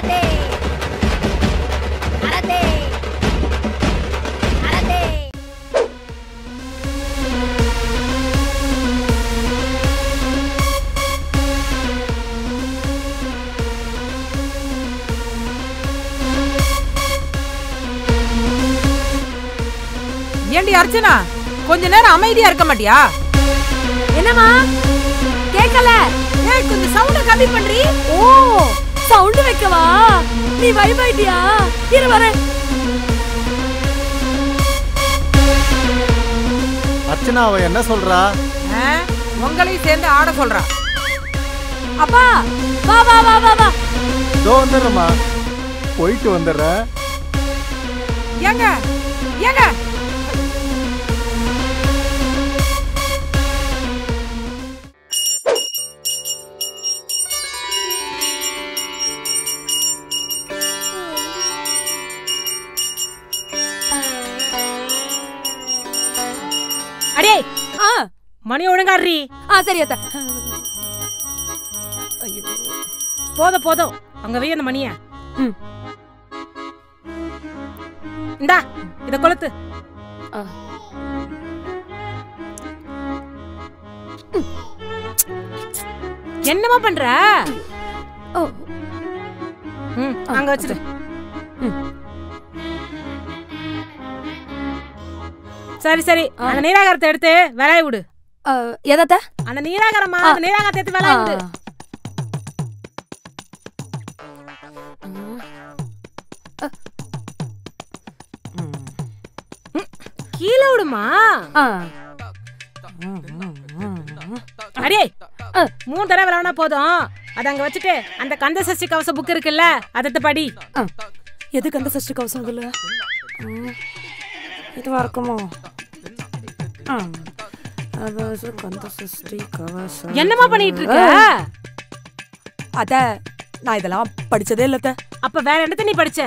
அரட்டே அரட்டே அரட்டே ஏண்டி அர்ச்சனா கொஞ்ச நேரம் அமைதியா இருக்க மாட்டியா என்னம்மா கேட்கல ஏய் கொஞ்சம் சவுண்ட கம்மி பண்றி ஓ சவுண்ட் வைக்கவா நீ வைபாயிட்டியா இரு வரேன் அர்ச்சனா அவ என்ன சொல்றா ஆ, உங்களையும் சேர்ந்து ஆட சொல்றா அப்பா வா வா வா வா வா இதோ வந்துடுறேம்மா போயிட்டு வந்துடுறேன் ஏங்க ஏங்க அடே ஆ மணி ஒழுங்காடுறி ஆ சரி அத்தை ஐயோ போதும் போதும் அங்க வை அந்த மணிய ம். இந்தா இத கொளுத்து ஆ. என்னமா பண்ற ஓ ம், அங்க வச்சிரு சரி சரி அந்த நீராகாரத்தை எடுத்து விளைய விடு ஆ, எதத்த அந்த நீராகாரமா ஆ. அந்த நீராகாரத்தை எடுத்து விளைய விடு கீழே விடுமா ஆ அடே ஆ. மூணு தடவை விளையாடினா போதும் அதை அங்க வச்சுட்டு அந்த கந்த சஷ்டி கவச புக் இருக்குல்ல அதை எடுத்து படி ஆ. எதுக்கு அந்த சஷ்டி கவசம் இதுல ம். இதுவா இருக்குமோ ஆ. அதாவது கந்த சஷ்டி கவசம் என்னமா பண்ணிட்டு இருக்க அத நான் இதெல்லாம் படிச்சதே இல்ல அத்தை. அப்ப வேற என்னத்த நீ படிச்ச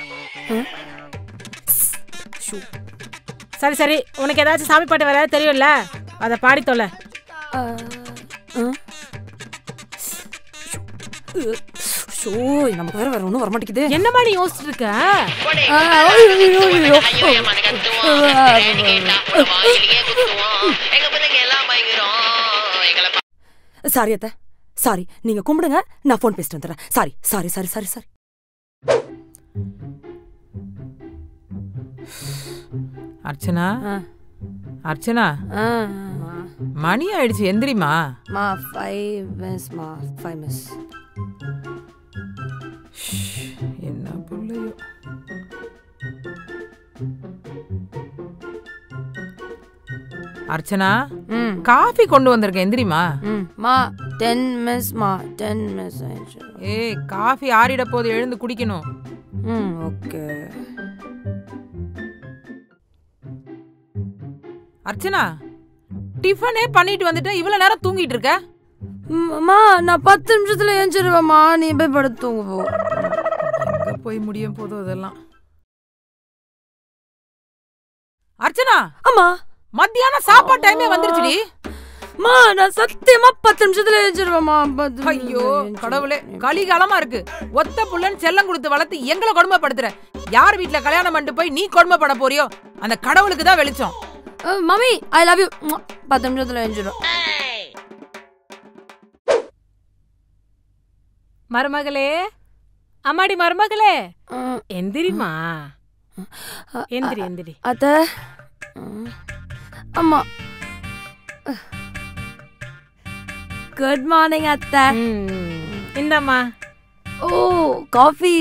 ஷூ. சரி சரி உனக்கு ஏதாச்சும் சாமி பாட்டு வேற தெரியும்ல அதை பாடி தொலை ஆ. ஆ. ஷோ நமக்கு வேற வேற ஒன்றும் வரமாட்டேங்குது என்னமா நீ யோசிச்சுட்டு இருக்க ஆ, ஐயோ, ஐயோ, ஐயோ. சாரி அத்தை சாரி நீங்க கும்பிடுங்க நான் ஃபோன் பேசிட்டு வந்துடுறேன் sorry sorry sorry sorry sorry Archana ஆ. அர்ச்சனா ஆ. மணி ஆயிடுச்சு எந்திரிமா மா ஃபைவ் மிஸ் மா ஃபைவ் மிஸ் என்ன பிள்ளையோ அர்ச்சனா ம் காஃபி கொண்டு வந்திருக்கேன் எந்திரிமா ம் மா டென் மிஸ் மா டென் மிஸ் ஆயிடுச்சு ஏய் காஃபி ஆறிட போது எழுந்து குடிக்கணும் ம் ஓகே அர்ச்சனா டிஃபனே பண்ணிட்டு வந்துட்டு இவ்வளவு நேரம் தூங்கிட்டு இருக்க அம்மா நான் பத்து நிமிஷத்துல ஏஞ்சிருவேம்மா நீ போய் படுத்து தூங்க போ எங்க போய் முடியும் போதும் அதெல்லாம் அர்ச்சனா அம்மா மத்தியானம் சாப்பாடு டைமே வந்துருச்சுடி அம்மா நான் சத்தியமா பத்து நிமிஷத்துல ஏஞ்சிருவேம்மா பத்து ஐயோ நிமிஷத்துல ஏஞ்சிருவேன். கடவுளே கலிகாலமா இருக்கு ஒத்த புள்ளன்னு செல்லம் கொடுத்து வளர்த்து எங்களை கொடுமைப்படுத்துற யார் வீட்ல கல்யாணம் பண்ணிட்டு போய் நீ கொடுமைப்பட போறியோ அந்த கடவுளுக்கு தான் வெளிச்சம் அஹ், மம்மி ஐ லவ் யூ பத்து நிமிஷத்துல ஏஞ்சிடும் மருமகளே அம்மாடி மருமகளே எந்திரிமா எந்திரி எந்திரி அத்த அம்மா குட் மார்னிங் அத்தை ம், இந்தாம்மா ஓ காஃபி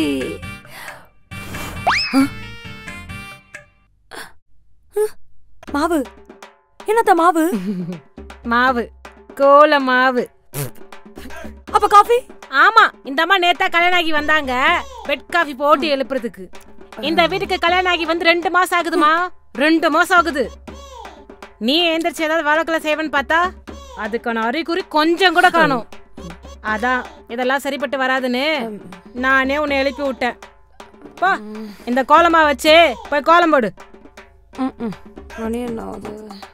மாவு என்னத்த மாவு மாவு கோல மாவு அப்ப காஃபி ஆமா இந்த அம்மா நேத்தா கல்யாணம் ஆகி வந்தாங்க பெட் காஃபி போட்டு எழுப்புறதுக்கு இந்த வீட்டுக்கு கல்யாணம் ஆகி வந்து ரெண்டு மாசம் ஆகுதுமா ரெண்டு மாசம் ஆகுது நீ எந்திரிச்சு ஏதாவது வழக்கில் செய்வன்னு பார்த்தா அதுக்கான அறிகுறி கொஞ்சம் கூட காணும் அதான் இதெல்லாம் சரிப்பட்டு வராதுன்னு நானே உன்னை எழுப்பி விட்டேன் போ இந்த கோலமா வச்சு போய் கோலம் போடு மணி என்ன ஆகுது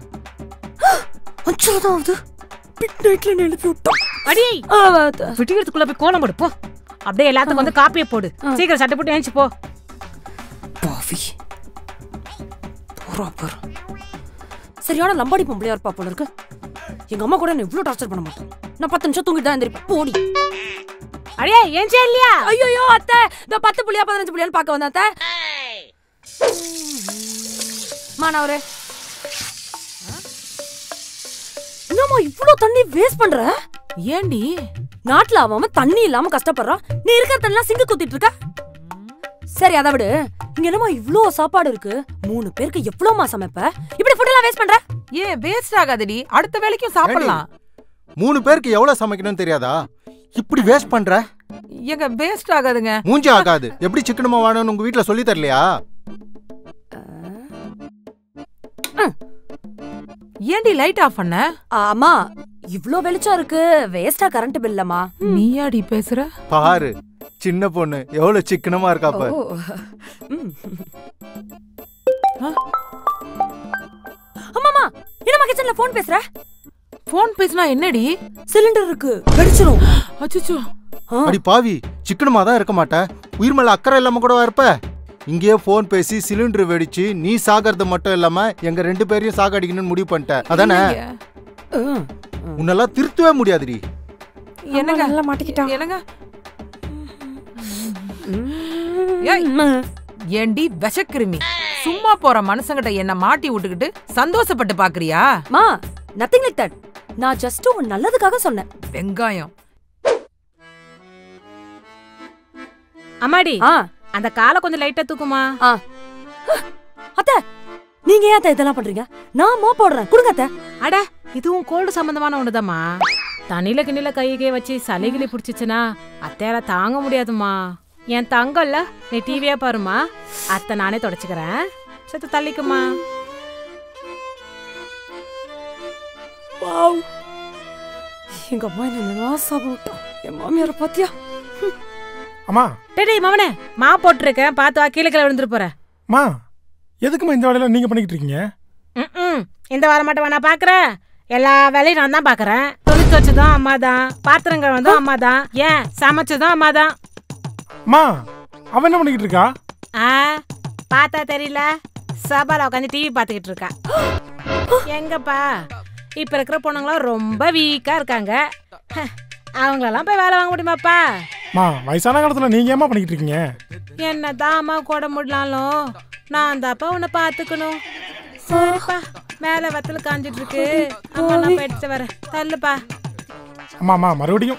அஞ்சு தான் ஆகுது மிட் நைட்ல எழுப்பி விட்டோம் அடி ஆ, அத்தை. விட்டிக்கிறதுக்குள்ள போய் கோலம் போடு போ அப்படியே எல்லாத்துக்கும் வந்து காப்பியை போடு சீக்கிரம் சட்டை போட்டு ஏஞ்சி போ பாவி போறா பாரு சரியான லம்பாடி பொம்பளையா இருப்பா போல இருக்கு எங்க அம்மா கூட என்ன இவ்ளோ டார்ச்சர் பண்ண மாட்டேன் நான் பத்து நிமிஷம் தூங்கிட்டு தான் எந்திரிப்பேன் போடி அடே ஏஞ்சியா இல்லையா ஐயோ அத்தை இந்த பத்து புள்ளியா பதினஞ்சு புள்ளியான்னு பார்க்க வந்தேன் அத்தை மாணவரே என்னம்மா இவ்ளோ தண்ணி வேஸ்ட் பண்ற ஏண்டி நாட்டுல அவன் அவன் தண்ணி இல்லாம கஷ்டப்படுறான் நீ இருக்கிற தண்ணி சிங்கு குத்திட்டு இருக்க சரி அதை விடு இங்க என்னமா இவ்ளோ சாப்பாடு இருக்கு மூணு பேருக்கு எவ்வளவுமா சமைப்ப இப்படி ஃபுட் எல்லாம் வேஸ்ட் பண்ற ஏன் வேஸ்ட் ஆகாதடி அடுத்த வேலைக்கும் சாப்பிடலாம் மூணு பேருக்கு எவ்வளவு சமைக்கணும்னு தெரியாதா இப்படி வேஸ்ட் பண்ற எங்க வேஸ்ட் ஆகாதுங்க மூஞ்சி ஆகாது எப்படி சிக்கனமா வாழணும்னு உங்க வீட்ல சொல்லி தரலையா ஏண்டி லைட் ஆஃப் பண்ண ஆமா இவ்ளோ வெளிச்சம் இருக்கு வேஸ்டா கரண்ட் பில்லமா நீயாடி பேசுற பாரு சின்ன பொண்ணு எவ்வளவு சிக்கனமா இருக்கா பாரு அம்மாமா என்னம்மா கிச்சன்ல போன் பேசுற போன் பேசினா என்னடி சிலிண்டர் இருக்கு வெடிச்சிரும் அச்சோ ஆ, அடி பாவி சிக்கனமா தான் இருக்க மாட்ட உயிர் மேல அக்கறை இல்லாம கூட இருப்ப இங்கேயே போன் பேசி சிலிண்டர் வெடிச்சு நீ சாகிறது மட்டும் இல்லாம எங்க ரெண்டு பேரையும் சாகடிக்கணும்னு முடிவு பண்ணிட்ட அதானே ம். உன்னெல்லாம் திருத்தவே முடியாதுடி என்னங்க நல்லா மாட்டிக்கிட்டான் என்னங்க ஏய், ஏண்டி விஷக்கிருமி சும்மா போற மனுஷங்கிட்ட என்ன மாட்டி விட்டுக்கிட்டு சந்தோஷப்பட்டு பாக்குறியா மா நத்திங் லைக் தட் நான் ஜஸ்ட் உன் நல்லதுக்காக சொன்னேன் வெங்காயம் அம்மாடி ஆ அந்த காலை கொஞ்சம் லைட்டா தூக்குமா ஆ அத்த நீங்க ஏன் அத்தை இதெல்லாம் பண்றீங்க நான் மோ போடுறேன் கொடுங்க அத்தை அட இதுவும் கோல்டு சம்பந்தமான ஒண்ணுதாம்மா தண்ணில கிண்ணில கையை வச்சு சளிகிளி பிடிச்சிச்சுன்னா அத்தையால தாங்க முடியாதும்மா என் தங்கம்ல நீ டிவியா பாருமா அத்தை நானே தொடச்சுக்கிறேன் சத்து தள்ளிக்குமா வாவ் எங்க அம்மா என்ன நாசா போட்டோம் என் மாமியார பாத்தியா அம்மா டேய் டேய் மவனே மா போட்டிருக்கேன் பார்த்து வா கீழே கீழே விழுந்துட்டு போற அம்மா எதுக்கும்மா இந்த வேலையெல்லாம் நீங்க பண்ணிக்கிட்டு இருக்கீங்க ம் இந்த வாரம் மட்டும் நான் பாக்குறேன் எல்லா வேலையும் நான் தான் பாக்குறேன் துணி துவச்சதும் அம்மா தான் பாத்திரம் கழுவதும் அம்மா தான் ஏன் சமைச்சதும் அம்மா தான் அம்மா அவன் என்ன பண்ணிக்கிட்டு இருக்கா ஆ பார்த்தா தெரியல சபால உட்காந்து டிவி பார்த்துக்கிட்டு இருக்கா எங்கப்பா இப்ப இருக்கிற பொண்ணுங்களாம் ரொம்ப வீக்கா இருக்காங்க ஹ, அவங்களெல்லாம் போய் வேலை வாங்க முடியுமாப்பா அம்மா வயசான காலத்துல நீங்க ஏமா பண்ணிக்கிட்டு இருக்கீங்க என்னதான் அம்மா கூட முடியலாலும் நான் தாப்பா உன்னை பார்த்துக்கணும் சரிப்பா மேல வத்தல காஞ்சிட்டு இருக்கு அம்மா நான் போய் எடுத்து வரேன் தள்ளுப்பா அம்மா அம்மா மறுபடியும்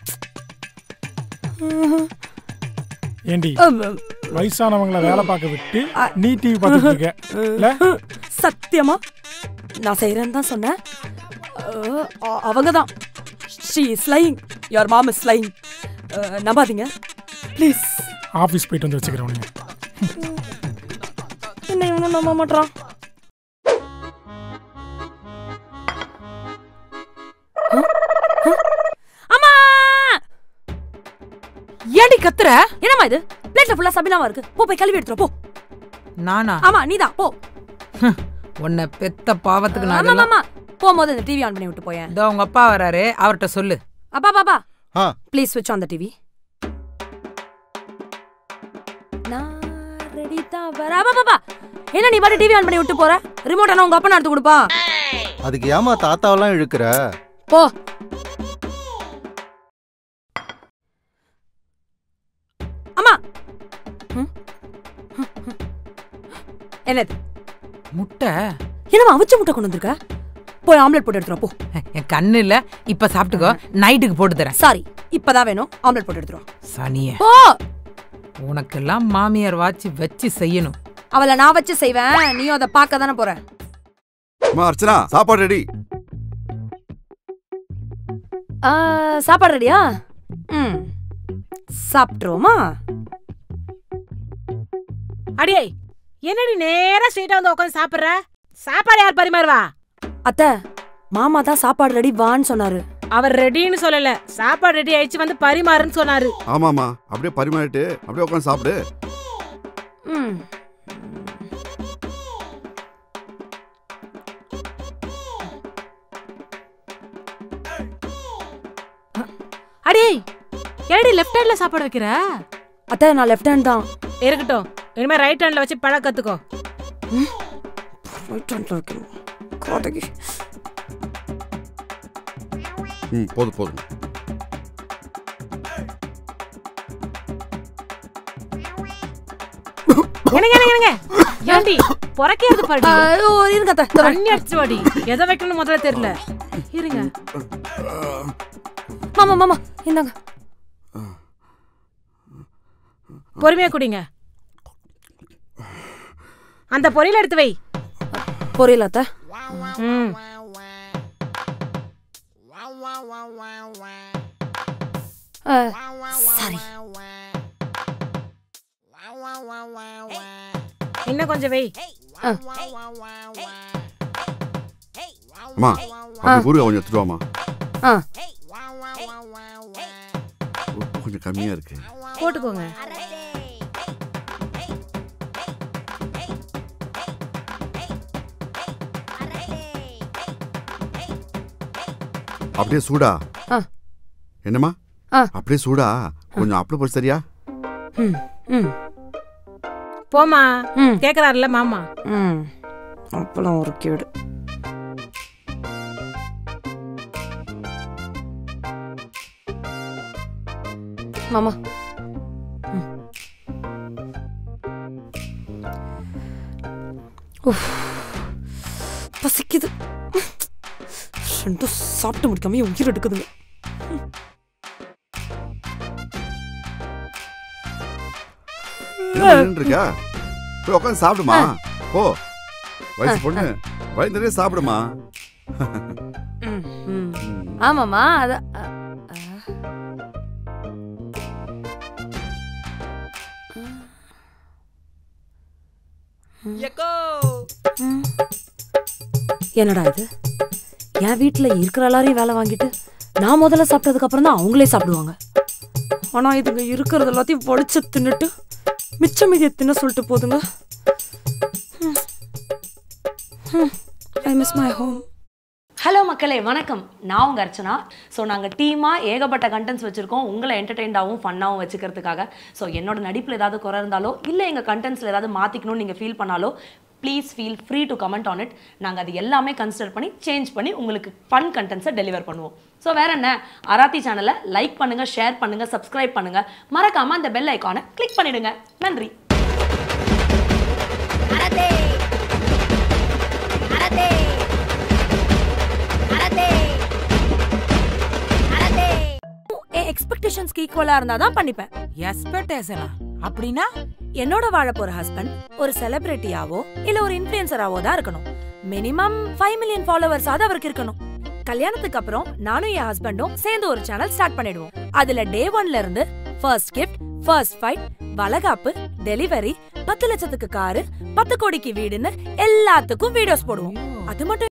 ஏண்டி வயசானவங்கள வேலை பார்க்க விட்டு நீ டிவி பார்த்துட்டு இருக்க இல்ல சத்தியமா நான் செய்யறேன்னு தான் சொன்னேன் அவங்க தான் she is lying your mom is lying நம்பாதீங்க ப்ளீஸ் ஆபீஸ் போயிட்டு வந்து வச்சுக்கிறேன் உன்னை. என்ன இவனும் நம்ப மாட்டான் அம்மா ஏண்டி கத்துற என்னம்மா இது பிளேட்ல ஃபுல்லா சபினாவா இருக்கு போ போய் கழுவி எடுத்துரு போ நானா ஆமா நீதான் போ உன்னை பெத்த பாவத்துக்கு நான் ஆமா இதெல்லாம் ஆமா போகும்போது இந்த டிவி ஆன் பண்ணி விட்டு போயேன் இதோ உங்க அப்பா வராரு அவர்ட்ட சொல்லு அப்பா பாப்பா ஆ ப்ளீஸ் ஸ்விட்ச் ஆன் த டிவி நான் ரெடி தான் வர அப்பா பாப்பா என்ன நீ பாட்டு டிவி ஆன் பண்ணி விட்டு போற ரிமோட் ஆனா உங்க அப்பா எடுத்து கொடுப்பா அதுக்கு ஏமா தாத்தாவெல்லாம் இழுக்கிற போ அம்மா ம்? என்னது முட்டை என்னம்மா அவிச்ச முட்டை கொண்டு வந்திருக்க போய் ஆம்லெட் போட்டு எடுத்துரு போ என் கண்ணு இல்ல இப்ப சாப்பிட்டுக்கோ நைட்டுக்கு போட்டு தரேன் சாரி இப்பதான் வேணும் ஆம்லெட் போட்டு எடுத்துரு சனிய போ உனக்கெல்லாம் மாமியார் வாச்சு வச்சு செய்யணும் அவளை நான் வச்சு செய்வேன் நீயும் அதை பார்க்க தானே போற அம்மா அர்ச்சனா சாப்பாடு ரெடி ஆ, சாப்பாடு ரெடியா ம் சாப்பிட்ருவோமா அடியே என்னடி நேரா ஸ்ட்ரெயிட்டா வந்து உட்காந்து சாப்பிடுற சாப்பாடு யார் பரிமாறுவா அத்தை மாமா தான் சாப்பாடு ரெடி வான்னு சொன்னாரு அவர் ரெடின்னு சொல்லல சாப்பாடு ரெடி ஆயிடுச்சு வந்து பரிமாறுன்னு சொன்னாரு ஆமாம்மா அப்படியே பரிமாறிட்டு அப்படியே உட்காந்து சாப்பிடு ம் அடே ஏடி லெஃப்ட் ஹேண்ட்ல சாப்பாடு வைக்கிற அத்தை நான் லெஃப்ட் ஹேண்ட் தான் இருக்கட்டும் இனிமே ரைட் ஹேண்ட்ல வச்சு பழ கத்துக்கோ ரைட் ஹேண்ட்ல வைக்கணும் காதகி ம் போதும் போதும் என்னங்க என்னங்க என்னங்க ஏண்டி பொறக்கிறது பாடி ஐயோ இருங்க அத்தை இதோ வரேன். தண்ணி அடிச்சு வாடி எதை வைக்கணும்னு முதல்ல தெரியல இருங்க மாமா மாமா இந்தாங்க பொறுமையா குடிங்க அந்த பொரியல எடுத்து வை பொரியல அத்தை ம் அஹ், சரி இன்னும் கொஞ்சம் வை அம்மா அப்படி ஊறுகாய் கொஞ்சம் எடுத்துட்டு வாம்மா ஆ உப்பு கொஞ்சம் கம்மியா இருக்கு போட்டுக்கோங்க அப்படியே சூடா ஆ. என்னம்மா ஆ. அப்படியே சூடா கொஞ்சம் அப்பளம் போட்டு சரியா ம் ம் போமா ம் கேக்குறாருல்ல மாமா ம் அப்பளம் ஒரு கேடு மாமா ம். உஃப். பசிக்குது ரெண்டும் சாப்பிட்டு முடிக்காம என் உயிர் எடுக்குதுங்க என்ன நின்று இருக்கா போய் உட்காந்து சாப்பிடுமா போ வயசு பொண்ணு வயிறு நிறைய சாப்பிடுமா ம், ம். ஆமாம்மா அத அ, அ. ம். என்னடா இது என் வீட்டில் இருக்கிற எல்லாரையும் வேலை வாங்கிட்டு நான் முதல்ல சாப்பிட்டதுக்கு அப்புறம் தான் அவங்களே சாப்பிடுவாங்க ஆனா இதுங்க இருக்கிறது எல்லாத்தையும் வலிச்சு தின்னுட்டு மிச்சம் மீதியை தின்ன சொல்லிட்டு போதுங்க I miss my home hello மக்களே வணக்கம் நான் உங்கள் அர்ச்சனா ஸோ நாங்கள் டீமாக ஏகப்பட்ட கண்டென்ட்ஸ் வச்சுருக்கோம் உங்களை என்டர்டெயின்டாகவும் ஃபன்னாகவும் வச்சுக்கிறதுக்காக ஸோ என்னோட நடிப்பில் ஏதாவது குறை இருந்தாலோ இல்லை எங்கள் கண்டென்ட்ஸில் ஏதாவது மாற்றிக்கணும்னு நீங்கள் ஃபீல் பண்ணாலோ please feel free to comment on it நாங்கள் அது எல்லாமே கன்சிடர் பண்ணி சேஞ்ச் பண்ணி உங்களுக்கு ஃபன் கண்டென்ட்ஸை டெலிவர் பண்ணுவோம் ஸோ வேற என்ன அராத்தி சேனலை லைக் பண்ணுங்கள் ஷேர் பண்ணுங்கள் சப்ஸ்கிரைப் பண்ணுங்கள் மறக்காமல் அந்த பெல் ஐக்கானை கிளிக் பண்ணிடுங்க நன்றி அரதே அரதே அரதே அரதே என் எக்ஸ்பெக்டேஷன்ஸ்க்கு ஈக்குவலாக இருந்தால் தான் பண்ணிப்பேன் எக்ஸ்பெக்டேஷனா அப்படின்னா என்னோட வாழ போற ஹஸ்பண்ட் ஒரு செலிபிரிட்டியாவோ இல்ல ஒரு இன்ஃபுளுசராவோ தான் இருக்கணும் மினிமம் ஃபைவ் மில்லியன் ஃபாலோவர்ஸாவது அவருக்கு இருக்கணும் கல்யாணத்துக்கு அப்புறம் நானும் என் ஹஸ்பண்டும் சேர்ந்து ஒரு சேனல் ஸ்டார்ட் பண்ணிடுவோம் அதுல டே ஒன்ல இருந்து ஃபர்ஸ்ட் கிஃப்ட் ஃபர்ஸ்ட் ஃபைட் வளகாப்பு டெலிவரி பத்து லட்சத்துக்கு காரு பத்து கோடிக்கு வீடுன்னு எல்லாத்துக்கும் வீடியோஸ் போடுவோம் அது மட்டும்